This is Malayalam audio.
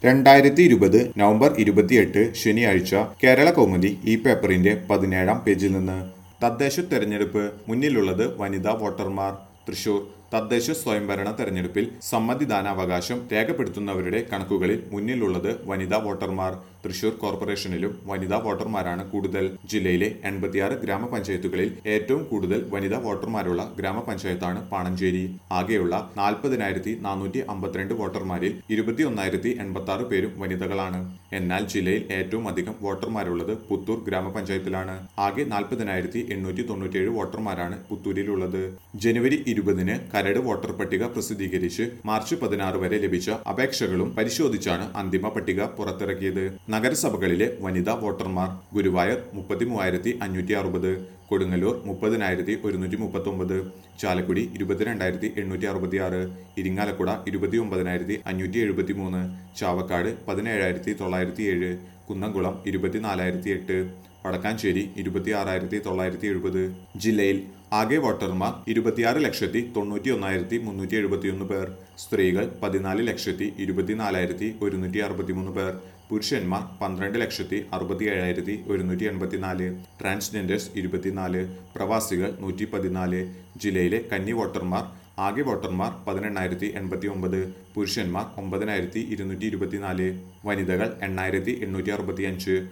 രണ്ടായിരത്തി ഇരുപത് നവംബർ ഇരുപത്തിയെട്ട് ശനിയാഴ്ച കേരള കൗമുദി ഈ പേപ്പറിന്റെ പതിനേഴാം പേജിൽ നിന്ന് തദ്ദേശ തെരഞ്ഞെടുപ്പ് മുന്നിലുള്ളത് വനിതാ വോട്ടർമാർ തൃശൂർ തദ്ദേശ സ്വയംഭരണ തെരഞ്ഞെടുപ്പിൽ സമ്മതിദാനാവകാശം രേഖപ്പെടുത്തുന്നവരുടെ കണക്കുകളിൽ മുന്നിലുള്ളത് വനിതാ വോട്ടർമാർ തൃശൂർ കോർപ്പറേഷനിലും വനിതാ വോട്ടർമാരാണ് കൂടുതൽ ജില്ലയിലെ എൺപത്തിയാറ് ഗ്രാമപഞ്ചായത്തുകളിൽ ഏറ്റവും കൂടുതൽ വനിതാ വോട്ടർമാരുള്ള ഗ്രാമപഞ്ചായത്താണ് പാണഞ്ചേരി ആകെയുള്ള നാൽപ്പതിനായിരത്തി നാനൂറ്റി അമ്പത്തിരണ്ട് വോട്ടർമാരിൽ ഇരുപത്തിയൊന്നായിരത്തി എൺപത്തി ആറ് പേരും വനിതകളാണ് എന്നാൽ ജില്ലയിൽ ഏറ്റവും അധികം വോട്ടർമാരുള്ളത് പുത്തൂർ ഗ്രാമപഞ്ചായത്തിലാണ് ആകെ നാൽപ്പതിനായിരത്തി എണ്ണൂറ്റി തൊണ്ണൂറ്റിയേഴ് വോട്ടർമാരാണ് പുത്തൂരിലുള്ളത് ജനുവരി ഇരുപതിന് കരട് വോട്ടർ പട്ടിക പ്രസിദ്ധീകരിച്ച് മാർച്ച് പതിനാറ് വരെ ലഭിച്ച അപേക്ഷകളും പരിശോധിച്ചാണ് അന്തിമ പട്ടിക പുറത്തിറക്കിയത് നഗരസഭകളിലെ വനിതാ വോട്ടർമാർ ഗുരുവായൂർ മുപ്പത്തി മൂവായിരത്തി അഞ്ഞൂറ്റി അറുപത് കൊടുങ്ങല്ലൂർ മുപ്പതിനായിരത്തി ഒരുന്നൂറ്റി മുപ്പത്തി ഒമ്പത് ചാലക്കുടി ഇരുപത്തിരണ്ടായിരത്തി എണ്ണൂറ്റി അറുപത്തി ആറ് ഇരിങ്ങാലക്കുട ഇരുപത്തി ഒമ്പതിനായിരത്തി അഞ്ഞൂറ്റി എഴുപത്തി മൂന്ന് ചാവക്കാട് പതിനേഴായിരത്തി തൊള്ളായിരത്തി ഏഴ് കുന്നംകുളം ഇരുപത്തിനാലായിരത്തി എട്ട് വടക്കാഞ്ചേരി ഇരുപത്തി ആറായിരത്തി തൊള്ളായിരത്തി എഴുപത് ജില്ലയിൽ ആകെ വോട്ടർമാർ ഇരുപത്തിയാറ് ലക്ഷത്തി തൊണ്ണൂറ്റി ഒന്നായിരത്തി മുന്നൂറ്റി എഴുപത്തിയൊന്ന് പേർ സ്ത്രീകൾ പതിനാല് ലക്ഷത്തി ഇരുപത്തിനാലായിരത്തി ഒരുന്നൂറ്റി അറുപത്തിമൂന്ന് പേർ പുരുഷന്മാർ പന്ത്രണ്ട് ലക്ഷത്തി അറുപത്തി ഏഴായിരത്തി ഒരുന്നൂറ്റി എൺപത്തിനാല് ട്രാൻസ്ജെൻഡേഴ്സ് ഇരുപത്തിനാല് പ്രവാസികൾ നൂറ്റി പതിനാല് ജില്ലയിലെ കന്നി വോട്ടർമാർ ആകെ വോട്ടർമാർ പതിനെണ്ണായിരത്തി എൺപത്തി ഒമ്പത് പുരുഷന്മാർ ഒമ്പതിനായിരത്തി ഇരുന്നൂറ്റി ഇരുപത്തിനാല് വനിതകൾ എണ്ണായിരത്തി എണ്ണൂറ്റി അറുപത്തി അഞ്ച്